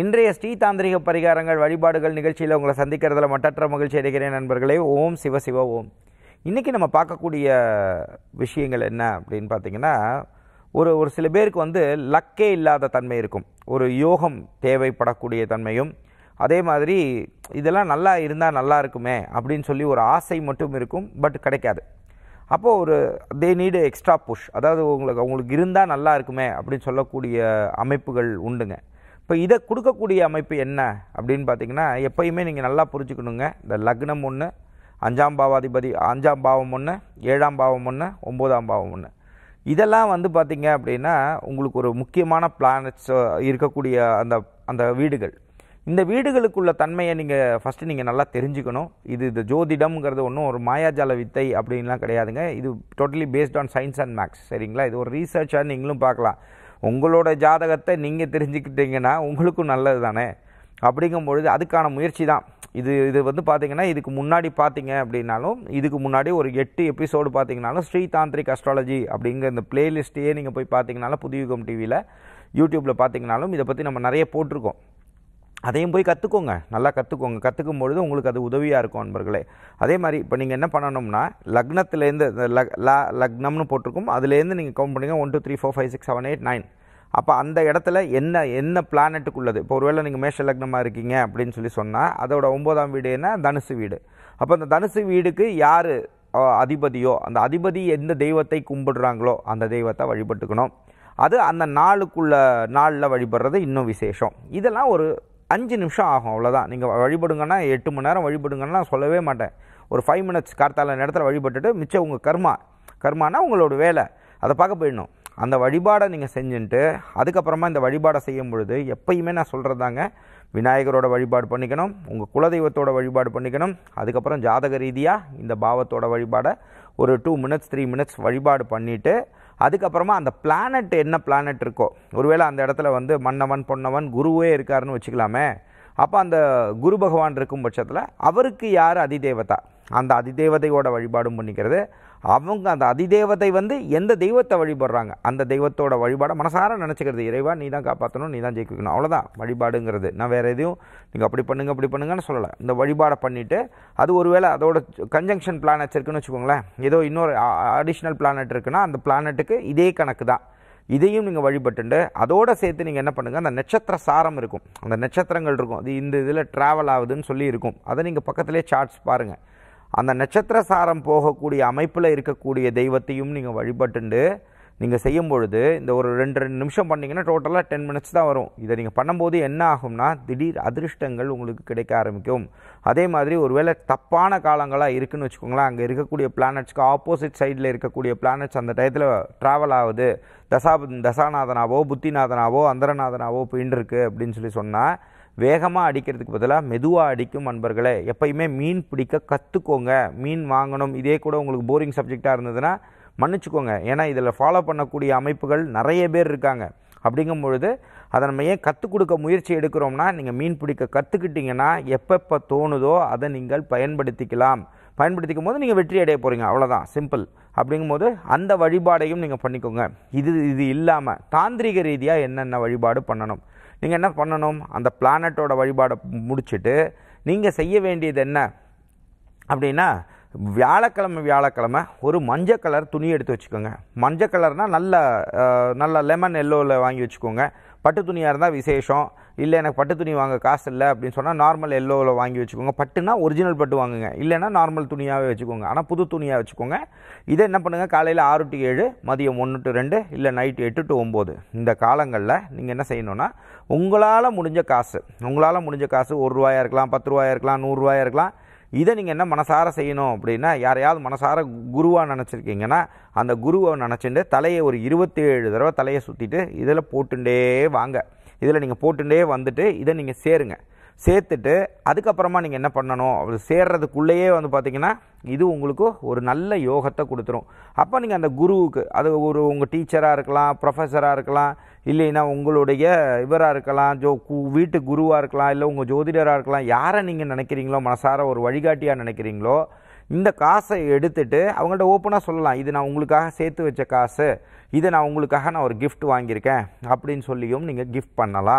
இன்றைய ஸ்ரீ தாந்திரிக பரிகாரங்கள் வழிபாடுகள் நிகழ்ச்சியில் உங்களை சந்திக்கிறதுல மட்டற்ற மகிழ்ச்சி அடைகிறேன் நண்பர்களே ஓம் சிவ சிவ ஓம் இன்றைக்கி நம்ம பார்க்கக்கூடிய விஷயங்கள் என்ன அப்படின்னு பார்த்தீங்கன்னா ஒரு ஒரு சில பேருக்கு வந்து லக்கே இல்லாத தன்மை இருக்கும் ஒரு யோகம் தேவைப்படக்கூடிய தன்மையும் அதே மாதிரி இதெல்லாம் நல்லா இருந்தால் நல்லா இருக்குமே அப்படின்னு சொல்லி ஒரு ஆசை மட்டும் இருக்கும் பட் கிடைக்காது அப்போது ஒரு தே நீடு எக்ஸ்ட்ரா புஷ் அதாவது உங்களுக்கு உங்களுக்கு இருந்தால் நல்லா இருக்குமே அப்படின்னு சொல்லக்கூடிய அமைப்புகள் உண்டுங்க இப்போ இதை கொடுக்கக்கூடிய அமைப்பு என்ன அப்படின்னு பார்த்தீங்கன்னா எப்பயுமே நீங்கள் நல்லா புரிஞ்சுக்கணுங்க இந்த லக்னம் ஒன்று அஞ்சாம் பாவாதிபதி அஞ்சாம் பாவம் ஒன்று ஏழாம் பாவம் ஒன்று ஒம்போதாம் பாவம் ஒன்று இதெல்லாம் வந்து பார்த்தீங்க அப்படின்னா உங்களுக்கு ஒரு முக்கியமான பிளானட்ஸ் இருக்கக்கூடிய அந்த அந்த வீடுகள் இந்த வீடுகளுக்குள்ள தன்மையை நீங்கள் ஃபஸ்ட்டு நீங்கள் நல்லா தெரிஞ்சுக்கணும் இது இந்த ஜோதிடம்ங்கிறது ஒன்றும் ஒரு மாயாஜால வித்தை அப்படின்லாம் கிடையாதுங்க இது totally based on science and maths சரிங்களா இது ஒரு ரீசர்ச்சாக நீங்களும் பார்க்கலாம் உங்களோட ஜாதகத்தை நீங்கள் தெரிஞ்சுக்கிட்டீங்கன்னா உங்களுக்கும் நல்லது தானே அப்படிங்கும் பொழுது அதுக்கான முயற்சி தான் இது இது வந்து பார்த்தீங்கன்னா இதுக்கு முன்னாடி பார்த்தீங்க அப்படின்னாலும் இதுக்கு முன்னாடி ஒரு எட்டு எபிசோடு பார்த்தீங்கனாலும் ஸ்ரீ தாந்திரிக் அஸ்ட்ராலஜி அப்படிங்கிற இந்த பிளேலிஸ்ட்டையே நீங்கள் போய் பார்த்தீங்கனாலும் புதுயுகம் டிவியில் யூடியூப்பில் பார்த்தீங்கனாலும் இதை பற்றி நம்ம நிறைய போட்டிருக்கோம் அதையும் போய் கற்றுக்கோங்க நல்லா கற்றுக்கோங்க கற்றுக்கும் பொழுது உங்களுக்கு அது உதவியாக இருக்கும் நண்பர்களே அதே மாதிரி இப்போ நீங்கள் என்ன பண்ணணும்னா லக்னத்துலேருந்து இந்த லக் லா லக்னம்னு போட்டிருக்கும் அதுலேருந்து நீங்கள் கவுண்ட் பண்ணுங்க one two three four five six seven eight nine அப்போ அந்த இடத்துல என்ன என்ன பிளானட்டுக்குள்ளது இப்போ ஒருவேளை நீங்கள் மேஷ லக்னமாக இருக்கீங்க அப்படின்னு சொல்லி சொன்னால் அதோட ஒம்போதாம் வீடு என்ன தனுசு வீடு அப்போ அந்த தனுசு வீடுக்கு யார் அதிபதியோ அந்த அதிபதி எந்த தெய்வத்தை கும்பிடுறாங்களோ அந்த தெய்வத்தை வழிபட்டுக்கணும் அது அந்த நாளுக்குள்ள நாளில் வழிபடுறது இன்னும் விசேஷம் இதெல்லாம் ஒரு அஞ்சு நிமிஷம் ஆகும் அவ்வளோதான் நீங்கள் வழிபடுங்கன்னா எட்டு மணி நேரம் வழிபடுங்கன்னா நான் சொல்லவே மாட்டேன் ஒரு ஃபைவ் மினிட்ஸ் கார்த்தால நேரத்தில் வழிபட்டுட்டு மிச்சம் உங்கள் கர்மா கர்மானா உங்களோட வேலை அதை பார்க்க போயிடணும் அந்த வழிபாடை நீங்கள் செஞ்சுட்டு அதுக்கப்புறமா இந்த வழிபாடை செய்யும் பொழுது எப்பயுமே நான் சொல்கிறது தாங்க விநாயகரோட வழிபாடு பண்ணிக்கணும் உங்கள் குலதெய்வத்தோட வழிபாடு பண்ணிக்கணும் அதுக்கப்புறம் ஜாதக ரீதியாக இந்த பாவத்தோட வழிபாடை ஒரு டூ மினிட்ஸ் த்ரீ மினிட்ஸ் வழிபாடு பண்ணிவிட்டு அதுக்கப்புறமா அந்த பிளானட் என்ன பிளானட் இருக்கோ ஒருவேளை அந்த இடத்துல வந்து மன்னவன் பொன்னவன் குருவே இருக்காருன்னு வச்சுக்கலாமே அப்போ அந்த குரு பகவான் இருக்கும் பட்சத்தில் அவருக்கு யார் அதிதேவதா அந்த அதிதேவதையோட வழிபாடும் பண்ணிக்கிறது அவங்க அந்த அதிதேவதை வந்து எந்த தெய்வத்தை வழிபடுறாங்க அந்த தெய்வத்தோட வழிபாடை மனசார நினச்சிக்கிறது இறைவா நீ தான் காப்பாற்றணும் நீ தான் ஜெயிக்கணும் அவ்வளோதான் வழிபாடுங்கிறது நான் வேறு எதையும் நீங்கள் அப்படி பண்ணுங்க அப்படி பண்ணுங்கன்னு சொல்லலை இந்த வழிபாடை பண்ணிவிட்டு அது ஒருவேளை அதோட கன்ஜங்ஷன் பிளானட்ஸ் இருக்குன்னு வச்சுக்கோங்களேன் ஏதோ இன்னொரு அடிஷ்னல் பிளானட் இருக்குன்னா அந்த பிளானட்டுக்கு இதே கணக்கு தான் இதையும் நீங்கள் வழிபட்டுண்டு அதோட சேர்த்து நீங்கள் என்ன பண்ணுங்கள் அந்த நட்சத்திர சாரம் இருக்கும் அந்த நட்சத்திரங்கள் இருக்கும் அது இந்த இதில் ட்ராவல் ஆகுதுன்னு சொல்லி இருக்கும் அதை நீங்கள் பக்கத்துலேயே சார்ட்ஸ் பாருங்கள் அந்த நட்சத்திர சாரம் போகக்கூடிய அமைப்பில் இருக்கக்கூடிய தெய்வத்தையும் நீங்கள் வழிபட்டுண்டு நீங்கள் செய்யும் பொழுது இந்த ஒரு ரெண்டு ரெண்டு நிமிஷம் பண்ணிங்கன்னா டோட்டலாக டென் மினிட்ஸ் தான் வரும் இதை நீங்கள் பண்ணும்போது என்ன ஆகும்னா திடீர் அதிர்ஷ்டங்கள் உங்களுக்கு கிடைக்க ஆரம்பிக்கும் அதே மாதிரி ஒருவேளை தப்பான காலங்களாக இருக்குன்னு வச்சுக்கோங்களேன் அங்கே இருக்கக்கூடிய பிளானட்ஸ்க்கு ஆப்போசிட் சைடில் இருக்கக்கூடிய பிளானட்ஸ் அந்த டயத்தில் ட்ராவல் ஆகுது தசா தசாநாதனாவோ புத்திநாதனாவோ அந்தரநாதனாவோ போயின்னு அப்படின்னு சொல்லி சொன்னால் வேகமாக அடிக்கிறதுக்கு பதிலாக மெதுவாக அடிக்கும் நண்பர்களே எப்பயுமே மீன் பிடிக்க கற்றுக்கோங்க மீன் வாங்கணும் இதே கூட உங்களுக்கு போரிங் சப்ஜெக்டாக இருந்ததுன்னா மன்னிச்சுக்கோங்க ஏன்னா இதில் ஃபாலோ பண்ணக்கூடிய அமைப்புகள் நிறைய பேர் இருக்காங்க அப்படிங்கும் பொழுது அதை நம்ம ஏன் கற்றுக் கொடுக்க முயற்சி எடுக்கிறோம்னா நீங்கள் மீன் பிடிக்க கற்றுக்கிட்டிங்கன்னா எப்பப்போ தோணுதோ அதை நீங்கள் பயன்படுத்திக்கலாம் பயன்படுத்திக்கும் போது நீங்கள் வெற்றி அடைய போகிறீங்க அவ்வளோதான் சிம்பிள் அப்படிங்கும்போது அந்த வழிபாடையும் நீங்கள் பண்ணிக்கோங்க இது இது இல்லாமல் தாந்திரிக ரீதியாக என்னென்ன வழிபாடு பண்ணணும் நீங்கள் என்ன பண்ணணும் அந்த பிளானட்டோட வழிபாடை முடிச்சுட்டு நீங்கள் செய்ய வேண்டியது என்ன அப்படின்னா வியாழக்கிழமை வியாழக்கிழமை ஒரு மஞ்சள் கலர் துணி எடுத்து வச்சுக்கோங்க மஞ்சள் கலர்னால் நல்ல நல்ல லெமன் எல்லோவில் வாங்கி வச்சுக்கோங்க பட்டு துணியாக இருந்தால் விசேஷம் இல்லை எனக்கு பட்டு துணி வாங்க காசு இல்லை அப்படின்னு சொன்னால் நார்மல் எல்லோவில் வாங்கி வச்சுக்கோங்க பட்டுனா ஒரிஜினல் பட்டு வாங்குங்க இல்லைன்னா நார்மல் துணியாகவே வச்சுக்கோங்க ஆனால் புது துணியாக வச்சுக்கோங்க இதை என்ன பண்ணுங்கள் காலையில் ஆறு டு ஏழு மதியம் ஒன்று டு ரெண்டு இல்லை நைட்டு எட்டு டு ஒம்பது இந்த காலங்களில் நீங்கள் என்ன செய்யணுன்னா உங்களால் முடிஞ்ச காசு உங்களால் முடிஞ்ச காசு ஒரு ரூபாயாக இருக்கலாம் பத்து ரூபாயாக இருக்கலாம் நூறுரூவாயாக இருக்கலாம் இதை நீங்கள் என்ன மனசார செய்யணும் அப்படின்னா யாரையாவது மனசார குருவாக நினச்சிருக்கீங்கன்னா அந்த குருவை நினச்சிட்டு தலையை ஒரு இருபத்தேழு தடவை தலையை சுற்றிட்டு இதில் போட்டுண்டே வாங்க இதில் நீங்கள் போட்டுட்டே வந்துட்டு இதை நீங்கள் சேருங்க சேர்த்துட்டு அதுக்கப்புறமா நீங்கள் என்ன பண்ணணும் அது சேர்றதுக்குள்ளேயே வந்து பார்த்தீங்கன்னா இது உங்களுக்கு ஒரு நல்ல யோகத்தை கொடுத்துரும் அப்போ நீங்கள் அந்த குருவுக்கு அது ஒரு உங்கள் டீச்சராக இருக்கலாம் ப்ரொஃபஸராக இருக்கலாம் இல்லைன்னா உங்களுடைய இவராக இருக்கலாம் ஜோ கு- வீட்டு குருவாக இருக்கலாம் இல்லை உங்கள் ஜோதிடராக இருக்கலாம் யாரை நீங்கள் நினைக்கிறீங்களோ மனசார ஒரு வழிகாட்டியாக நினைக்கிறீங்களோ இந்த காசை எடுத்துட்டு அவங்கள்ட்ட ஓப்பனாக சொல்லலாம் இது நான் உங்களுக்காக சேர்த்து வச்ச காசு இதை நான் உங்களுக்காக நான் ஒரு gift வாங்கியிருக்கேன் அப்படின்னு சொல்லியும் நீங்கள் gift பண்ணலாம்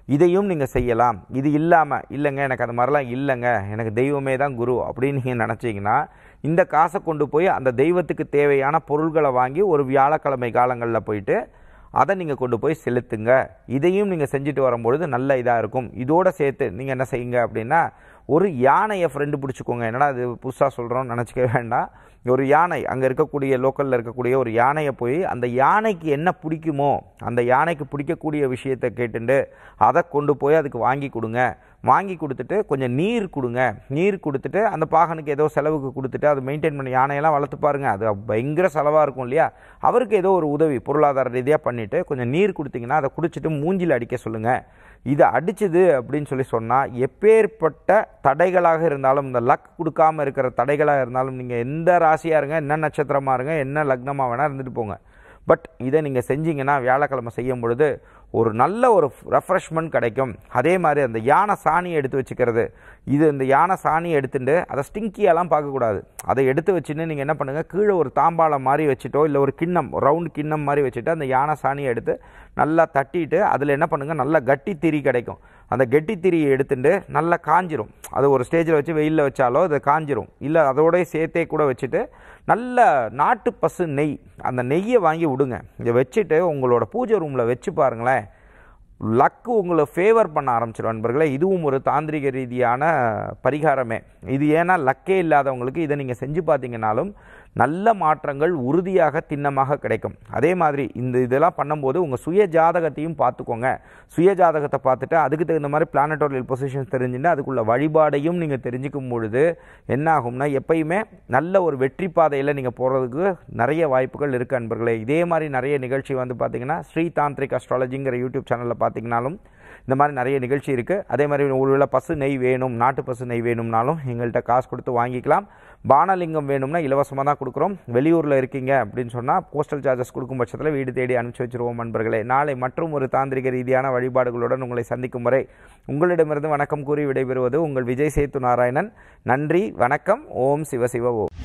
இதையும் நீங்கள் செய்யலாம் இது இல்லாமல் இல்லைங்க எனக்கு அது மாதிரிலாம் இல்லைங்க எனக்கு தெய்வமே தான் குரு அப்படின்னு நீங்கள் நினச்சிங்கன்னா இந்த காசை கொண்டு போய் அந்த தெய்வத்துக்கு தேவையான பொருள்களை வாங்கி ஒரு வியாழக்கிழமை காலங்களில் போயிட்டு அதை நீங்கள் கொண்டு போய் செலுத்துங்க இதையும் நீங்கள் செஞ்சுட்டு வரும்பொழுது நல்ல இதாக இருக்கும் இதோட சேர்த்து நீங்கள் என்ன செய்யுங்க அப்படின்னா ஒரு யானையை ஃப்ரெண்டு பிடிச்சிக்கோங்க என்னடா அது புதுசாக சொல்கிறோம்னு நினச்சிக்க வேண்டாம் ஒரு யானை அங்கே இருக்கக்கூடிய லோக்கலில் இருக்கக்கூடிய ஒரு யானையை போய் அந்த யானைக்கு என்ன பிடிக்குமோ அந்த யானைக்கு பிடிக்கக்கூடிய விஷயத்தை கேட்டுண்டு அதை கொண்டு போய் அதுக்கு வாங்கி கொடுங்க வாங்கி கொடுத்துட்டு கொஞ்சம் நீர் கொடுங்க நீர் கொடுத்துட்டு அந்த பாகனுக்கு ஏதோ செலவுக்கு கொடுத்துட்டு அதை மெயின்டைன் பண்ணி யானையெல்லாம் வளர்த்து பாருங்க அது பயங்கர செலவாக இருக்கும் இல்லையா அவருக்கு ஏதோ ஒரு உதவி பொருளாதார ரீதியாக பண்ணிவிட்டு கொஞ்சம் நீர் கொடுத்தீங்கன்னா அதை குடிச்சிட்டு மூஞ்சில் அடிக்க சொல்லுங்கள் இது அடிச்சது அப்படின்னு சொல்லி சொன்னால் எப்பேற்பட்ட தடைகளாக இருந்தாலும் இந்த லக் கொடுக்காம இருக்கிற தடைகளாக இருந்தாலும் நீங்கள் எந்த ராசியாக இருங்க என்ன நட்சத்திரமாக இருங்க என்ன லக்னமாக வேணால் இருந்துட்டு போங்க பட் இதை நீங்கள் செஞ்சீங்கன்னா வியாழக்கிழமை செய்யும் பொழுது ஒரு நல்ல ஒரு ரெஃப்ரெஷ்மெண்ட் கிடைக்கும் அதே மாதிரி அந்த யானை சாணியை எடுத்து வச்சுக்கிறது இது இந்த யானை சாணியை எடுத்துட்டு அதை ஸ்டிங்கியெல்லாம் பார்க்கக்கூடாது அதை எடுத்து வச்சுன்னு நீங்கள் என்ன பண்ணுங்கள் கீழே ஒரு தாம்பாளம் மாதிரி வச்சுட்டோ இல்லை ஒரு கிண்ணம் ரவுண்ட் கிண்ணம் மாதிரி வச்சுட்டு அந்த யானை சாணியை எடுத்து நல்லா தட்டிட்டு அதில் என்ன பண்ணுங்கள் நல்லா கட்டி திரி கிடைக்கும் அந்த கெட்டி திரியை எடுத்துட்டு நல்லா காஞ்சிரும் அது ஒரு ஸ்டேஜில் வச்சு வெயிலில் வச்சாலோ அது காஞ்சிரும் இல்லை அதோடய சேர்த்தே கூட வச்சுட்டு நல்ல நாட்டு பசு நெய் அந்த நெய்யை வாங்கி விடுங்க இதை வச்சுட்டு உங்களோட பூஜை ரூமில் வச்சு பாருங்களேன் லக்கு உங்களை ஃபேவர் பண்ண ஆரம்பிச்சிடும் நண்பர்களே இதுவும் ஒரு தாந்திரிக ரீதியான பரிகாரமே இது ஏன்னா லக்கே இல்லாதவங்களுக்கு இதை நீங்கள் செஞ்சு பார்த்தீங்கன்னாலும் நல்ல மாற்றங்கள் உறுதியாக திண்ணமாக கிடைக்கும் அதே மாதிரி இந்த இதெல்லாம் பண்ணும்போது உங்கள் சுய ஜாதகத்தையும் பார்த்துக்கோங்க சுய ஜாதகத்தை பார்த்துட்டு அதுக்கு தகுந்த மாதிரி பிளானட்டோரியல் பொசிஷன்ஸ் தெரிஞ்சுட்டு அதுக்குள்ள வழிபாடையும் நீங்கள் தெரிஞ்சுக்கும் பொழுது என்ன ஆகும்னா எப்பயுமே நல்ல ஒரு வெற்றி பாதையில் நீங்கள் போகிறதுக்கு நிறைய வாய்ப்புகள் இருக்குது அன்பர்களே இதே மாதிரி நிறைய நிகழ்ச்சி வந்து பார்த்தீங்கன்னா ஸ்ரீ தாந்திரிக் அஸ்ட்ராலஜிங்கிற யூடியூப் சேனலில் பார்த்தீங்கனாலும் இந்த மாதிரி நிறைய நிகழ்ச்சி இருக்குது அதே மாதிரி ஒருவேளை பசு நெய் வேணும் நாட்டு பசு நெய் வேணும்னாலும் எங்கள்கிட்ட காசு கொடுத்து வாங்கிக்கலாம் பானலிங்கம் வேணும்னா இலவசமாக தான் கொடுக்குறோம் வெளியூரில் இருக்கீங்க அப்படின்னு சொன்னால் போஸ்டல் சார்ஜஸ் கொடுக்கும் பட்சத்தில் வீடு தேடி அனுப்பிச்சி வச்சிருவோம் நண்பர்களே நாளை மற்றும் ஒரு தாந்திரிக ரீதியான வழிபாடுகளுடன் உங்களை சந்திக்கும் வரை உங்களிடமிருந்து வணக்கம் கூறி விடைபெறுவது உங்கள் விஜய் சேத்து நாராயணன் நன்றி வணக்கம் ஓம் சிவ சிவ ஓம்